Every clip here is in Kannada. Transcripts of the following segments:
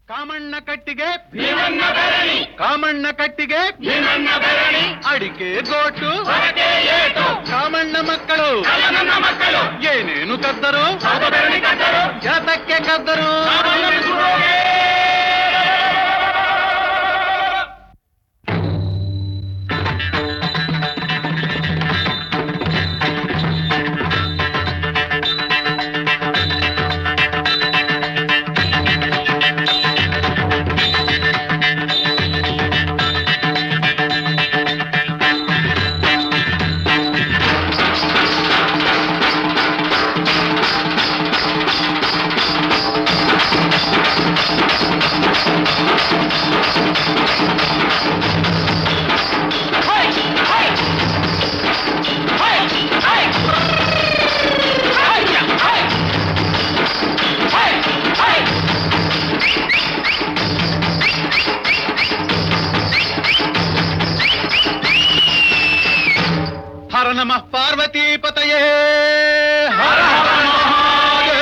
ಕಾಮಣ್ಣ ಕಟ್ಟಿಗೆ ಭೀಮಣ್ಣ ಬೆರಣಿ ಕಾಮಣ್ಣ ಕಟ್ಟಿಗೆ ಭೀಮಣ್ಣ ಬೆರಣಿ ಅಡಿಕೆ ಗೋಟು ಹೊರಗೆ ಏಟು ಕಾಮಣ್ಣ ಮಕ್ಕಳು ಅಲ್ಲ ನನ್ನ ಮಕ್ಕಳು ಏನೇನು ಕದ್ದರು ಸೌದ ಬೆರಣಿ ಕಟ್ಟರು ಜಾತಕ್ಕೆ ಕದ್ದರು ಕಾಮಣ್ಣನ ಸುಡೋಗೆ ಹೈ ಹೈ ಹೈ ಹೈ ಹೈ ಹೈ ಹೈ ಹೈ ಹರ ನಮಃ ಪಾರ್ವತಿ ಪತಯೇ ಹರ ಹರ ಮಹಾದೇವ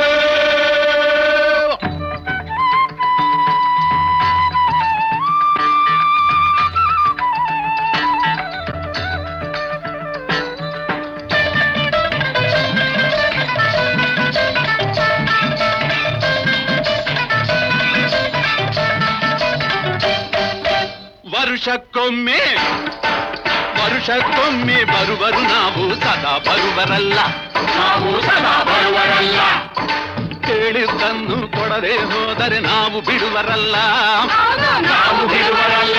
ವರುಷಕ್ಕೊಮ್ಮೆ ವರುಷಕ್ಕೊಮ್ಮೆ ಬರುವರು ನಾವು ಸದಾ ಬರುವರಲ್ಲ ನಾವು ಸದಾ ಬರುವರಲ್ಲ ಕೇಳಿದ್ದನ್ನು ಕೊಡದೆ ಹೋದರೆ ನಾವು ಬಿಡುವರಲ್ಲ ನಾವು ಬಿಡುವರಲ್ಲ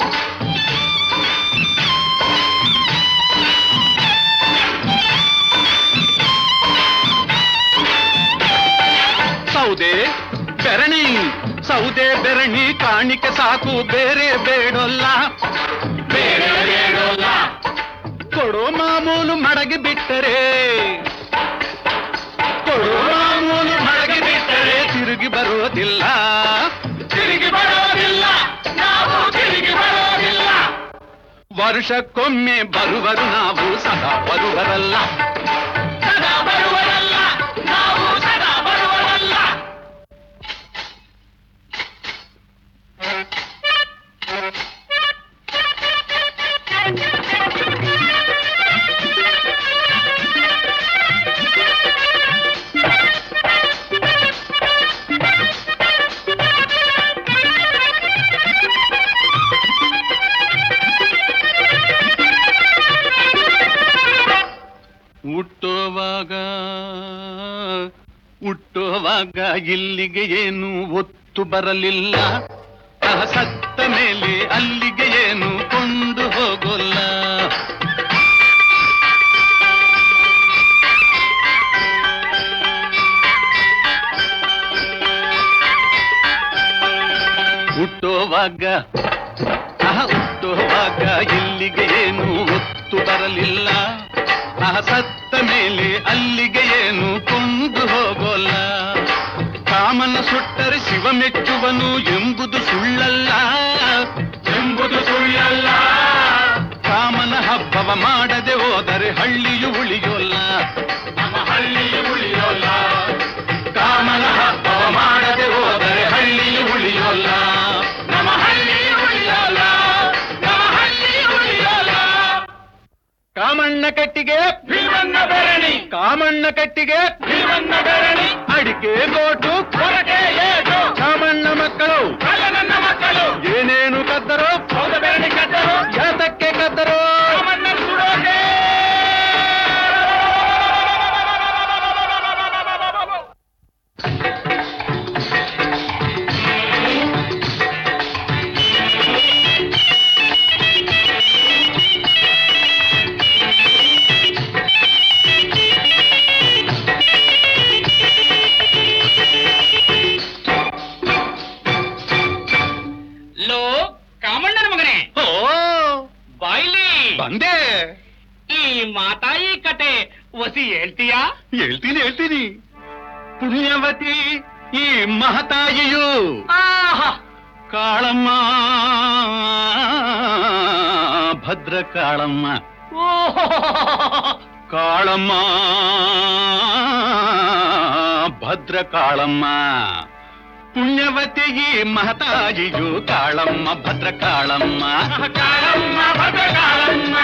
ಸೌದೆ ಬೆರಣಿ ಸೌದೆ ಬೆರಣಿ ಕಾಣಿಕೆ ಸಾಕು ಬೇರೆ ಬೇಡಲ್ಲ ಬೇರೆ ಬೇಡೋಲ್ಲ ಕೊಡೋ ಮಾಮೂಲು ಮಡಗಿ ಬಿಟ್ಟರೆ ಕೊಡೋ ಮಾಮೂಲು ಮಡಗಿ ಬಿಟ್ಟರೆ ತಿರುಗಿ ಬರೋದಿಲ್ಲ ತಿರುಗಿ ಬರೋದಿಲ್ಲ ನಾವು ತಿರುಗಿ ಬರೋದಿಲ್ಲ ವರ್ಷಕ್ಕೊಮ್ಮೆ ಬರುವರು ನಾವು ಸದಾ ಬರುವರಲ್ಲ ಸದಾ ಬರುವರಲ್ಲ ನಾವು ಸದಾ ಬರುವರಲ್ಲ ಹುಟ್ಟುವಾಗ ಹುಟ್ಟುವಾಗ ಇಲ್ಲಿಗೆ ಏನು ಒತ್ತು ಬರಲಿಲ್ಲ ಅಹ, ಸತ್ತ ಮೇಲೆ ಅಲ್ಲಿಗೆ ಏನು ಕೊಂಡು ಹೋಗೋಲ್ಲ ಹುಟ್ಟುವಾಗ ಅಹ ಹುಟ್ಟುವಾಗ ಇಲ್ಲಿಗೆ ಏನು ಒತ್ತು ಬರಲಿಲ್ಲ ಅಹ ಸತ್ತ ಮೇಲೆ ಅಲ್ಲಿಗೆ ಏನು ಕೊಂಡು ಹೋಗೋಲ್ಲ ಕಾಮನ ಸುಟ್ಟರೆ ಶಿವ ಮೆಚ್ಚುವನು ಎಂಬುದು ಸುಳ್ಳಲ್ಲ ಎಂಬುದು ಸುಳ್ಳಲ್ಲ ಕಾಮನ ಹಬ್ಬವ ಮಾಡದೆ ಹೋದರೆ ಹಳ್ಳಿಯು ಉಳಿಯೋಲ್ಲ ನಮ್ಮ ಹಳ್ಳಿಯು ಉಳಿಯೋಲ್ಲ ಕಾಮನ ಹಬ್ಬವ ಮಾಡದೆ ಹೋದರೆ ಹಳ್ಳಿಯು ಉಳಿಯೋಲ್ಲ ನಮ್ಮ ಹಳ್ಳಿಯು ಉಳಿಯೋಲ್ಲ ನಮ್ಮ ಹಳ್ಳಿಯು ಉಳಿಯೋಲ್ಲ ಕಾಮಣ್ಣ ಕಟ್ಟಿಗೆ ಭೀಮಣ್ಣ ಬೆರಣಿ ಕಾಮಣ್ಣ ಕಟ್ಟಿಗೆ ಭೀಮಣ್ಣ ಬೆರಣಿ ಅಡಿಕೆ ಗೋಟು ಹೊರಗೆ ಏಟು ಕಾಮಣ್ಣ ಮಕ್ಕಳು ಅಲ್ಲ ನನ್ನ ಮಕ್ಕಳು ಏನೇನು ಕದ್ದರೋ ಸೌದ ಬೆರಣಿ ಕಟ್ಟರು ಯಾತಕ್ಕೆ ಕದ್ದರೋ ರಾಮಣ್ಣ ಸುಡೋಕೆ ಲೋ ಕಾಮಣ್ಣನ ಮಗನೇ ಓ ಬಾಯ್ಲಿ ಬಂದೆ ಈ ಮಾತಾಯಿ ಕತೆ ಒಸಿ ಹೇಳ್ತೀಯಾ ಹೇಳ್ತೀನಿ ಹೇಳ್ತೀನಿ ಪುಣ್ಯವತಿ ಈ ಮಹತಾಯಿಯು ಆಹಾ ಕಾಳಮ್ಮ ಭದ್ರ ಕಾಳಮ್ಮ ಓಹೋ ಕಾಳಮ್ಮ ಭದ್ರ ಕಾಳಮ್ಮ ಪುಣ್ಯವತಿಗಿ ಮಹತಾಜಿಯು ಕಾಳಮ್ಮ ಭದ್ರ ಕಾಳಮ್ಮ ಕಾಳಮ್ಮ ಭದ್ರ ಕಾಳಮ್ಮ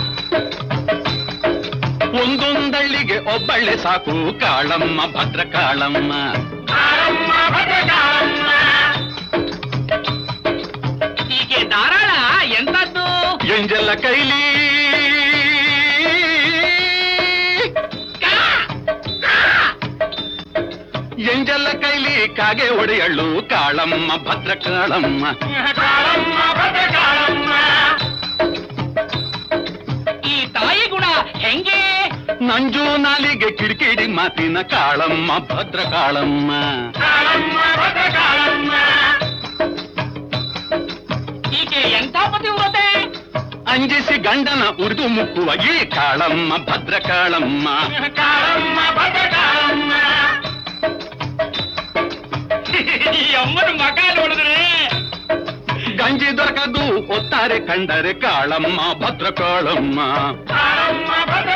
ಒಂದೊಂದಳ್ಳಿಗೆ ಒಬ್ಬಳ್ಳೆ ಸಾಕು ಕಾಳಮ್ಮ ಭದ್ರ ಕಾಳಮ್ಮ ಕಾಳಮ್ಮ ಭದ್ರ ಕಾಳಮ್ಮ ಹೀಗೆ ಧಾರಾಳ ಎಂತದ್ದು ಎಂಜಲ ಕೈಲಿ ಎಂಜಲ ಕೈಲಿ ಕಾಗೆ ಒಡೆಯಳು ಕಾಳಮ್ಮ ಭದ್ರ ಕಾಳಮ್ಮ ಕಾಳಮ್ಮ ಭದ್ರ ಕಾಳಮ್ಮ ಈ ತಾಯಿ ಗುಣ ಹೆಂಗೆ ನಂಜು ನಾಲಿಗೆ ಕಿಡಿಕಿಡಿ ಮಾತಿನ ಕಾಳಮ್ಮ ಭದ್ರ ಕಾಳಮ್ಮ ಕಾಳಮ್ಮ ಭದ್ರ ಕಾಳಮ್ಮ ಹೀಗೆ ಎಂಥ ಪತಿವ್ರತೆ ಅಂಜಿಸಿ ಗಂಡನ ಉರಿದು ಮುಕ್ಕುವ ಈ ಕಾಳಮ್ಮ ಭದ್ರ ಕಾಳಮ್ಮ ಕಾಳಮ್ಮ ಭದ್ರ ಕಾಳಮ್ಮ ಈ ಅಮ್ಮನ ಮಗ ನೋಡಿದ್ರೆ ಗಂಜಿ ದೊರಕದು ಒತ್ತಾರೆ ಕಂಡರೆ ಕಾಳಮ್ಮ ಭದ್ರ ಕಾಳಮ್ಮ ಕಾಳಮ್ಮ ಭದ್ರ